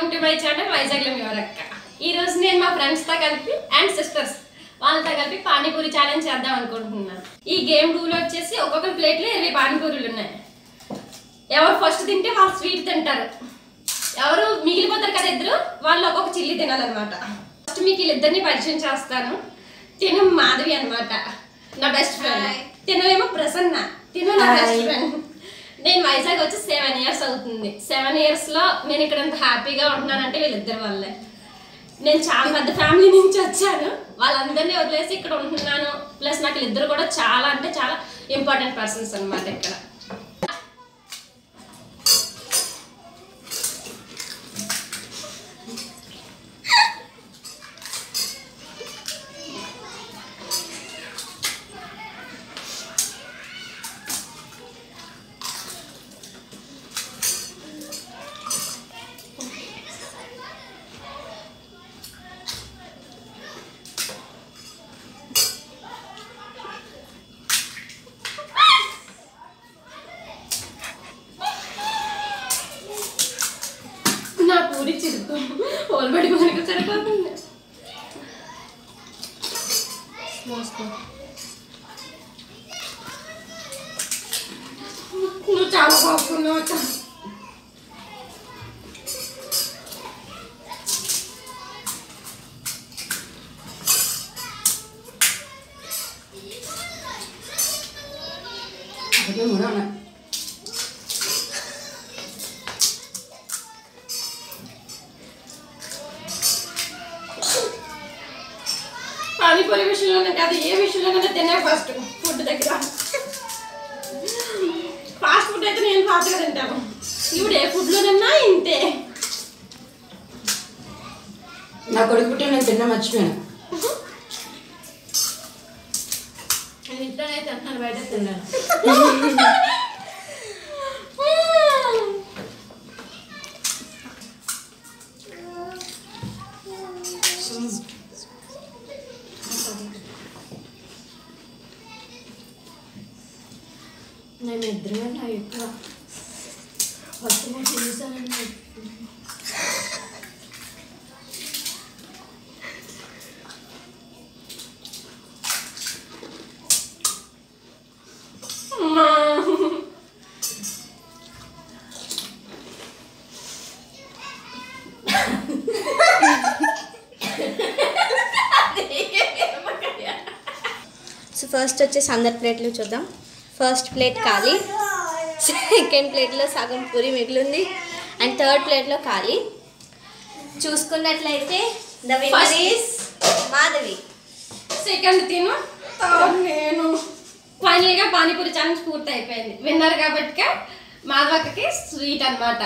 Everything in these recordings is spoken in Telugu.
వెల్కమ్ టు మై ఛానల్ వైజాగ్లో మీ అక్క ఈ రోజు నేను మా ఫ్రెండ్స్ తో కలిపి అండ్ సిస్టర్స్ వాళ్ళతో కలిపి పానీపూరి ఛాలెంజ్ చేద్దాం అనుకుంటున్నాను ఈ గేమ్ రూల్ వచ్చేసి ఒక్కొక్క ప్లేట్లో ఇరవై పానీపూరీలు ఉన్నాయి ఎవరు ఫస్ట్ తింటే వాళ్ళు స్వీట్ తింటారు ఎవరు మిగిలిపోతారు కదా ఇద్దరు వాళ్ళు ఒక్కొక్క చిల్లి తినాలన్నమాట ఫస్ట్ మీకు వీళ్ళిద్దరిని పరిచయం చేస్తాను తిను మాధవి అన్నమాట నా బెస్ట్ ఫ్రెండ్ తిను ఏమో ప్రసన్న తిను నా బెస్ట్ ఫ్రెండ్ నేను వైజాగ్ వచ్చి సెవెన్ ఇయర్స్ అవుతుంది సెవెన్ ఇయర్స్ లో నేను ఇక్కడ ఎంత హ్యాపీగా ఉంటున్నానంటే వీళ్ళిద్దరి వల్లే నేను చాలా పెద్ద ఫ్యామిలీ నుంచి వచ్చాను వాళ్ళందరినీ వదిలేసి ఇక్కడ ఉంటున్నాను ప్లస్ నాకు వీళ్ళిద్దరు కూడా చాలా అంటే చాలా ఇంపార్టెంట్ పర్సన్స్ అన్నమాట ఇక్కడ నా పూరి చిరుకు ఓల్బడి మనకు సరిపోతుంది నువ్వు చాలా బాగున్నావు అక్క. అదే మూడు ఉన్నాయి పానీపూరి విషయంలోనే కాదు ఏ విషయంలోనే తినే ఫస్ట్ ఫుడ్ దగ్గర ఫాస్ట్ ఫుడ్ అయితే నేను ఫాస్ట్గా తింటాను ఇప్పుడు ఏ ఫుడ్లోనన్నా ఇంతే నా కొడుకు పుట్టి నేను తిన్నా మర్చిపోయాను నేను ఇంట్లోనే తింటున్నాను బయట తిన్నాను నేను ఇద్దరమే నా ఎక్కువ ఫస్ట్ నేను చూసానండి అమ్మా. సో ఫస్ట్ వచ్చేసి అందరి ప్లేట్లు చూద్దాం ఫస్ట్ ప్లేట్ ఖాళీ సెకండ్ ప్లేట్లో సగం పూరి మిగిలింది అండ్ థర్డ్ ప్లేట్లో ఖాళీ చూసుకున్నట్లయితే the winner is Madhavi second తిను థర్డ్ నేను ఫైనల్ గా పానీపూరి ఛాలెంజ్ పూర్తి అయిపోయింది విన్నర్ కాబట్టి మాధవక్కకి స్వీట్ అన్నమాట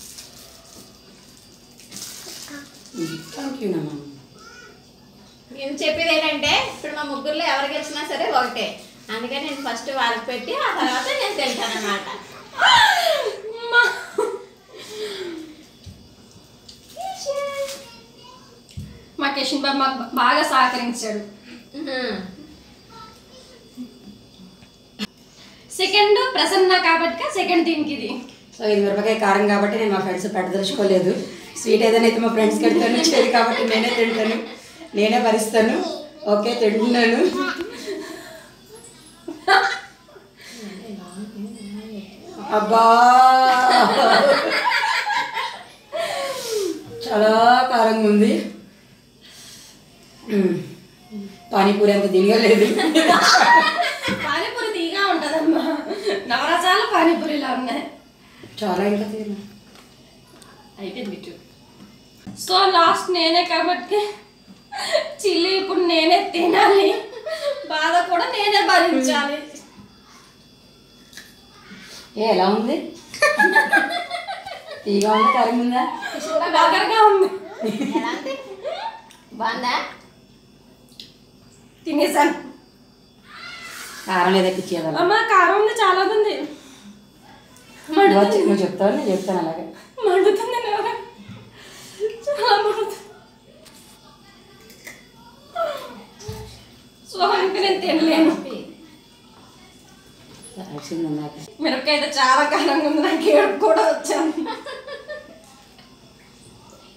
థ్యాంక్ యూ నమ్మ నేను చెప్పేది ఏంటంటే ఇప్పుడు మా ముగ్గురులో ఎవరికి వచ్చినా సరే ఒకటే అందుకని నేను ఫస్ట్ వాళ్ళకి పెట్టి ఆ తర్వాత నేను తింటాను అనమాట అమ్మా. మా కిషన్ బాబు మాకు బాగా సహకరించాడు సెకండ్ ప్రసన్న కాబట్టి సెకండ్ దీనికి ఇది సో ఇది మిరపకాయ కారం కాబట్టి నేను మా ఫ్రెండ్స్ పెట్టదలుచుకోలేదు స్వీట్ ఏదైనా అయితే మా ఫ్రెండ్స్ కడతాను చేదు కాబట్టి నేనే తింటాను నేనే భరిస్తాను ఓకే తింటున్నాను అబ్బా చాలా కారంగా ఉంది మ్మ్. పానీపూరి అంత దినిగా లేదు పానీపూరి తీగా ఉంటదమ్మా నవరసాల పానీపూరిలా ఉన్నాయి చాలా ఇంకా తిన్నా అయిపోయింది ఇటు సో లాస్ట్ నేనే కాబట్టి చిల్లి ఇప్పుడు నేనే తినాలి బాధ కూడా నేనే భరించాలి ఏ ఎలా ఉంది తీగా ఉందా కారం ఉందా దగ్గరగా ఉంది ఎలా ఉంది బాగుందా తినేసాను కారం లేదా పిచ్చేదా అమ్మ కారం ఉంది చాలా ఉంది మడుతుంది నువ్వు చెప్తావు నేను చెప్తాను అలాగే మడుతుంది నాకు. చాలా మడుతుంది సో ఇంకా నేను తినలేను వచ్చింది ఇందాక మిరపకాయ అయితే చాలా కారంగా ఉంది నాకు ఏడుపు కూడా వచ్చాను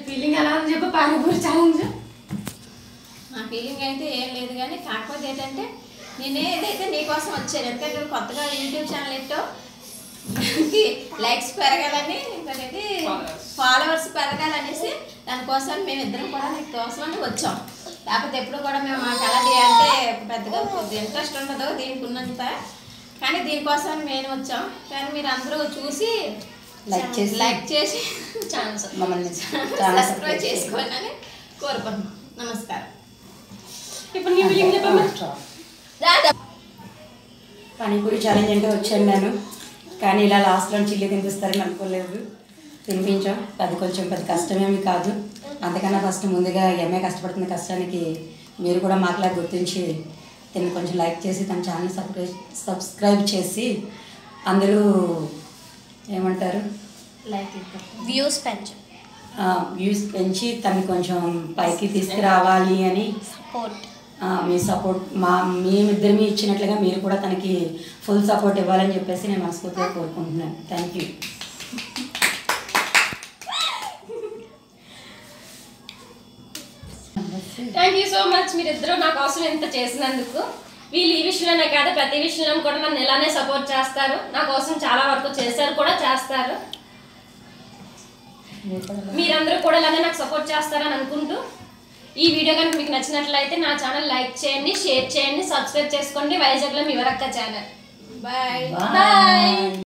ఫీలింగ్ ఎలా ఉంది చెప్పు పానీపూరి ఛాలెంజ్ నా ఫీలింగ్ అయితే ఏం లేదు కానీ కాకపోతే ఏంటంటే నేను ఏదైతే నీకోసం వచ్చాను ఎందుకంటే నువ్వు కొత్తగా యూట్యూబ్ ఛానల్ ఎట్టో లైక్స్ పెరగాలని ఇంకొకటి ఫాలోవర్స్ పెరగాలనేసి దానికోసం మేమిద్దరం కూడా నీకు కోసమని వచ్చాం లేకపోతే ఎప్పుడు కూడా మేము మాకు అలాంటి అంటే పెద్దగా ఇంట్రెస్ట్ ఉండదు దీనికి ఉన్నంత కానీ దీనికోసం మేము వచ్చాం కానీ మీరు అందరూ చూసి Like చేసి- లైక్ చేసి ఛాన్స్ మమ్మల్ని చాలా సబ్స్క్రైబ్ సపోర్ట్ చేసి చేసుకోండి అని కోరుకుంటున్నాం నమస్కారం ఇప్పుడు నీ ఫీలింగ్ చెప్పమ్మా రాదా పానీపూరి ఛాలెంజ్ అంటే వచ్చాను నేను కానీ ఇలా లాస్ట్లో చిల్లి తినిపిస్తారని అనుకోలేదు తినిపించాం అది కొంచెం పెద్ద కష్టమేమి కాదు అంతకన్నా ఫస్ట్ ముందుగా ఎంఏ కష్టపడుతున్న కష్టానికి మీరు కూడా మాకులా గుర్తించి దీన్ని కొంచెం లైక్ చేసి తన ఛానల్ సబ్స్క్రైబ్ సబ్స్క్రైబ్ చేసి అందరూ ఏమంటారు లైక్ వ్యూస్ పెంచు వ్యూస్ పెంచి తను కొంచెం పైకి తీసుకురావాలి అని సపోర్ట్ ఆ, మీ సపోర్ట్ మా మేమిద్దరిమి ఇచ్చినట్లుగా మీరు కూడా తనకి ఫుల్ సపోర్ట్ ఇవ్వాలని చెప్పేసి నేను మనస్ఫూర్తిగా కోరుకుంటున్నాను thank you thank you so much మీరిద్దరూ నా కోసం ఇంత చేసినందుకు వీళ్ళు ఈ విషయంలోనే కాదు ప్రతి విషయంలో కూడా నన్ను ఇలానే సపోర్ట్ చేస్తారు నా కోసం చాలా వరకు చేశారు కూడా చేస్తారు మీరందరూ కూడా ఇలానే నాకు సపోర్ట్ చేస్తారని అనుకుంటూ ఈ వీడియో కనుక మీకు నచ్చినట్లయితే నా ఛానల్ లైక్ చేయండి షేర్ చేయండి సబ్స్క్రైబ్ చేసుకోండి వైజాగ్లో మీ వరక్క ఛానల్ బాయ్ బాయ్